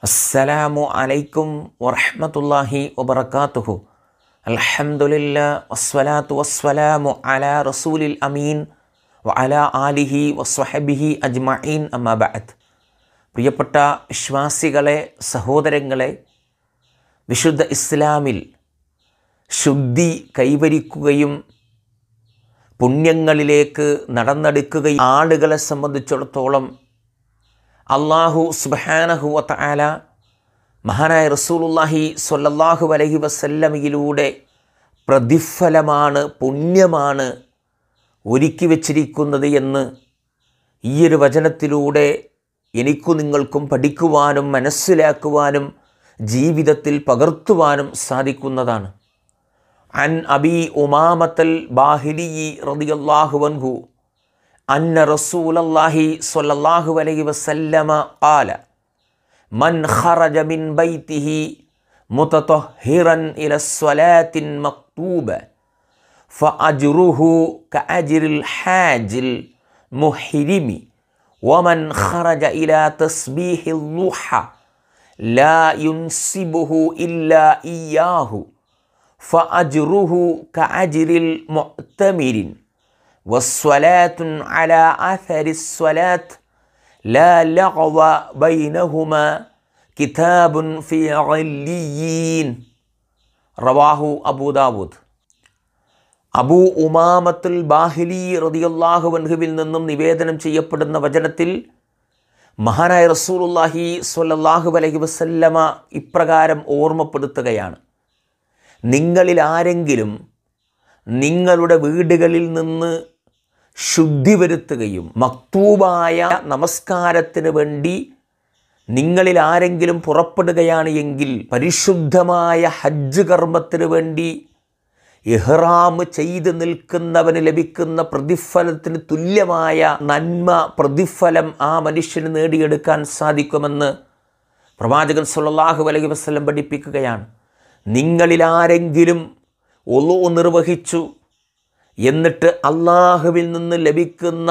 അസ്സലാമു അലൈക്കും വറഹ്മത്തുള്ളാഹി വബറകാതുഹു അൽഹംദുലില്ലാ വസ്സലാത്തു വസ്സലാമു അലാ റസൂലിൽ അമീൻ വ അലാ ആലിഹി വസ്വഹബിഹി അജ്മഈൻ അമ്മാ ബഅദ് പ്രിയപ്പെട്ട വിശ്വാസികളെ സഹോദരങ്ങളെ വിശുദ്ധ ഇസ്ലാമിൽ ശുദ്ധി കൈവരിക്കുകയും പുണ്യങ്ങളിലേക്ക് നടന്നെടുക്കുകയും ആളുകളെ സംബന്ധിച്ചിടത്തോളം അള്ളാഹു സുബാനഹു വത്തആല മഹാനായ റസൂലുല്ലാഹി സ്വല്ലല്ലാഹു അലൈഹി വസല്ലമയിലൂടെ പ്രതിഫലമാണ് പുണ്യമാണ് ഒരുക്കി വച്ചിരിക്കുന്നത് എന്ന് ഈയൊരു വചനത്തിലൂടെ എനിക്കു നിങ്ങൾക്കും പഠിക്കുവാനും മനസ്സിലാക്കുവാനും ജീവിതത്തിൽ പകർത്തുവാനും സാധിക്കുന്നതാണ് അൻ അബി ഉമാമത്തൽ ബാഹിലി റളിയല്ലാഹു അൻഹു അന്ന റസൂലല്ലാഹി സ്വല്ലല്ലാഹു അലൈഹി വസല്ലമ ഖാല മൻ ഖറജ മിൻ ബൈതിഹി മുതطهرا إلى الصلاة المكتوبة فأجره كأجر الحاج المحرم ومن خرج إلى تسبيح الضحى لا ينسبه إلا إياه فأجره كأجر المعتمر والصلاة على أثر الصلاة لا لغو بينهما كتاب في عليين رواه أبو داود അബൂ ഉമാമത്തുൽ ബാഹിലി റതിയല്ലാഹു വൻഹുവിൽ നിന്നും നിവേദനം ചെയ്യപ്പെടുന്ന വചനത്തിൽ മഹാനായ റസൂലുല്ലാഹി സ്വല്ലല്ലാഹു അലൈഹി വസല്ലമ ഇപ്രകാരം ഓർമ്മപ്പെടുത്തുകയാണ് നിങ്ങളിൽ ആരെങ്കിലും നിങ്ങളുടെ വീടുകളിൽ നിന്ന് ശുദ്ധി വരുത്തുകയും മക്തൂബായ നമസ്കാരത്തിന് വേണ്ടി നിങ്ങളിൽ ആരെങ്കിലും പുറപ്പെടുകയാണ് എങ്കിൽ പരിശുദ്ധമായ ഹജ്ജ് കർമ്മത്തിന് വേണ്ടി ഇഹ്റാം ചെയ്ത് നിൽക്കുന്നവന് ലഭിക്കുന്ന പ്രതിഫലത്തിന് തുല്യമായ നന്മ പ്രതിഫലം ആ മനുഷ്യന് നേടിയെടുക്കാൻ സാധിക്കുമെന്ന് പ്രവാചകൻ സല്ലല്ലാഹു അലൈഹി വസല്ലം പഠിപ്പിക്കുകയാണ് നിങ്ങളിൽ ആരെങ്കിലും ഒലു നിർവഹിച്ചു എന്നിട്ട് അള്ളാഹുവിൽ നിന്ന് ലഭിക്കുന്ന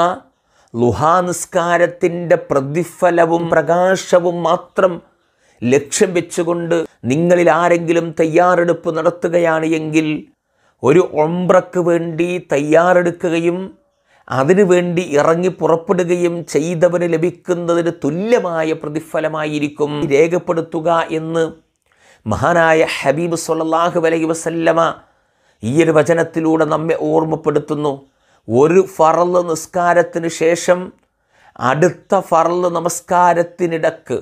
ലുഹാനിസ്കാരത്തിൻ്റെ പ്രതിഫലവും പ്രകാശവും മാത്രം ലക്ഷ്യം വെച്ചുകൊണ്ട് നിങ്ങളിൽ ആരെങ്കിലും തയ്യാറെടുപ്പ് നടത്തുകയാണ് എങ്കിൽ ഒരു ഒമ്പ്രക്ക് വേണ്ടി തയ്യാറെടുക്കുകയും അതിനുവേണ്ടി ഇറങ്ങി പുറപ്പെടുകയും ചെയ്തവന് ലഭിക്കുന്നതിന് തുല്യമായ പ്രതിഫലമായിരിക്കും രേഖപ്പെടുത്തുക എന്ന് മഹാനായ ഹബീബ് സല്ലല്ലാഹു അലൈഹി വസല്ലമ ഈ ഒരു വചനത്തിലൂടെ നമ്മെ ഓർമ്മപ്പെടുത്തുന്നു ഒരു ഫറല് നിസ്കാരത്തിന് ശേഷം അടുത്ത ഫറല് നമസ്കാരത്തിനിടക്ക്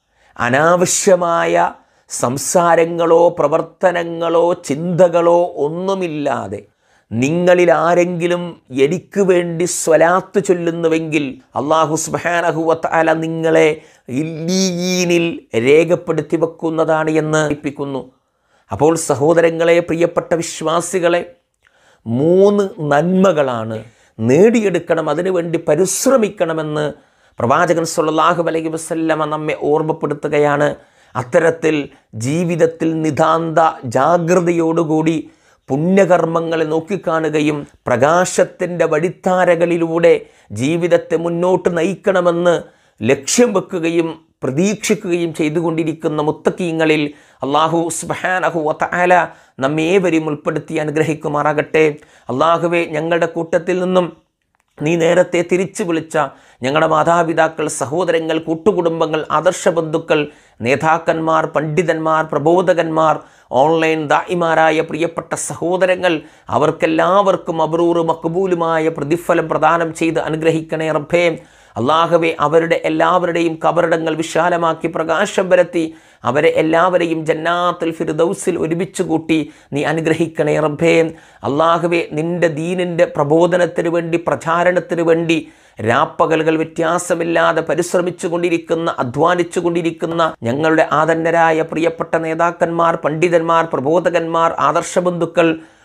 അനാവശ്യമായ സംസാരങ്ങളോ പ്രവർത്തനങ്ങളോ ചിന്തകളോ ഒന്നുമില്ലാതെ നിങ്ങളിൽ ആരെങ്കിലും എനിക്ക് വേണ്ടി സ്വലാത്ത് ചൊല്ലുന്നുവെങ്കിൽ അള്ളാഹു സുബാനഹുവല നിങ്ങളെ ഇല്ലീനിൽ രേഖപ്പെടുത്തി വെക്കുന്നതാണ് എന്ന് ഏൽപ്പിക്കുന്നു അപ്പോൾ സഹോദരങ്ങളെ പ്രിയപ്പെട്ട വിശ്വാസികളെ മൂന്ന് നന്മകളാണ് നേടിയെടുക്കണം അതിനുവേണ്ടി പരിശ്രമിക്കണമെന്ന് പ്രവാചകൻ സല്ലല്ലാഹു അലൈഹി വസല്ലമ നമ്മെ ഓർമ്മപ്പെടുത്തുകയാണ് അത്തരത്തിൽ ജീവിതത്തിൽ നിതാന്ത ജാഗ്രതയോടുകൂടി പുണ്യകർമ്മങ്ങളെ നോക്കിക്കാണുകയും പ്രകാശത്തിൻ്റെ വഴിത്താരകളിലൂടെ ജീവിതത്തെ മുന്നോട്ട് നയിക്കണമെന്ന് ലക്ഷ്യം വെക്കുകയും പ്രതീക്ഷിക്കുകയും ചെയ്തുകൊണ്ടിരിക്കുന്ന മുത്തക്കീങ്ങളിൽ അള്ളാഹു സുബാനഹു വത്തആല നമ്മേവരെയും ഉൾപ്പെടുത്തി അനുഗ്രഹിക്കുമാറാകട്ടെ അള്ളാഹുവെ ഞങ്ങളുടെ കൂട്ടത്തിൽ നിന്നും നീ നേരത്തെ തിരിച്ചു വിളിച്ച ഞങ്ങളുടെ മാതാപിതാക്കൾ സഹോദരങ്ങൾ കൂട്ടുകുടുംബങ്ങൾ ആദർശ ബന്ധുക്കൾ നേതാക്കന്മാർ പണ്ഡിതന്മാർ പ്രബോധകന്മാർ ഓൺലൈൻ ദായിമാരായ പ്രിയപ്പെട്ട സഹോദരങ്ങൾ അവർക്കെല്ലാവർക്കും അബ്രൂറ് മക്ബൂലുമായ പ്രതിഫലം പ്രദാനം ചെയ്ത് അനുഗ്രഹിക്കണേ റബ്ബേ അള്ളാഹവെ അവരുടെ എല്ലാവരുടെയും കബറിടങ്ങൾ വിശാലമാക്കി പ്രകാശം പരത്തി അവരെ എല്ലാവരെയും ജന്നാത്തുൽ ഫിർദൗസിൽ ഒരുമിച്ച് കൂട്ടി നീ അനുഗ്രഹിക്കണേ റബ്ബേ അള്ളാഹുവെ നിന്റെ ദീനിൻ്റെ പ്രബോധനത്തിന് വേണ്ടി പ്രചാരണത്തിന് വേണ്ടി രാപ്പകലുകൾ വ്യത്യാസമില്ലാതെ പരിശ്രമിച്ചു കൊണ്ടിരിക്കുന്ന അധ്വാനിച്ചു കൊണ്ടിരിക്കുന്ന ഞങ്ങളുടെ ആദന്നരായ പ്രിയപ്പെട്ട നേതാക്കന്മാർ പണ്ഡിതന്മാർ പ്രബോധകന്മാർ ആദർശബന്ധുക്കൾ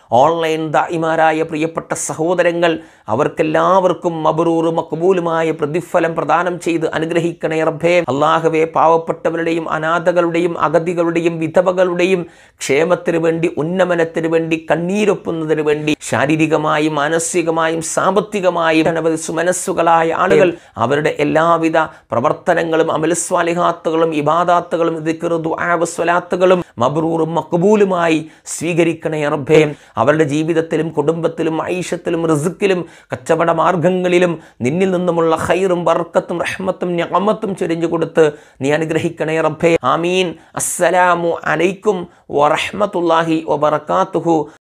ഓൺലൈൻ ദായിമാരായ പ്രിയപ്പെട്ട സഹോദരങ്ങൾ അവർക്കെല്ലാവർക്കും മബറൂറ് മക്ബൂലുമായ പ്രതിഫലം പ്രദാനം ചെയ്ത് അനുഗ്രഹിക്കണേ റബ്ബേ അള്ളാഹുവെ പാവപ്പെട്ടവരുടെയും അനാഥകളുടെയും അഗതികളുടെയും വിധവകളുടെയും ക്ഷേമത്തിന് വേണ്ടി ഉന്നമനത്തിന് വേണ്ടി കണ്ണീരൊപ്പുന്നതിന് വേണ്ടി ശാരീരികമായും മാനസികമായും സാമ്പത്തികമായും അനവധി സുമനസ്സുകളായ ആളുകൾ അവരുടെ എല്ലാവിധ പ്രവർത്തനങ്ങളും അമലസ്വാലിഹാത്തുകളും ഇബാദാത്തുകളും സ്വലാത്തുകളും മബ്രൂറും മക്ബൂലുമായി സ്വീകരിക്കണേ റബ്ബേ അവരുടെ ജീവിതത്തിലും കുടുംബത്തിലും ഐഷത്തിലും റിസുക്കിലും കച്ചവട മാർഗങ്ങളിലും നിന്നിൽ നിന്നുമുള്ള ഹൈറും ബർക്കത്തും റഹ്മത്തും ഞമത്തും ചൊരിഞ്ഞു കൊടുത്ത് നീ അനുഗ്രഹിക്കണേ റബ്ബേ ആമീൻ അസ്സലാമു അലൈക്കും വറഹ്മത്തുള്ളാഹി വബറകാതുഹു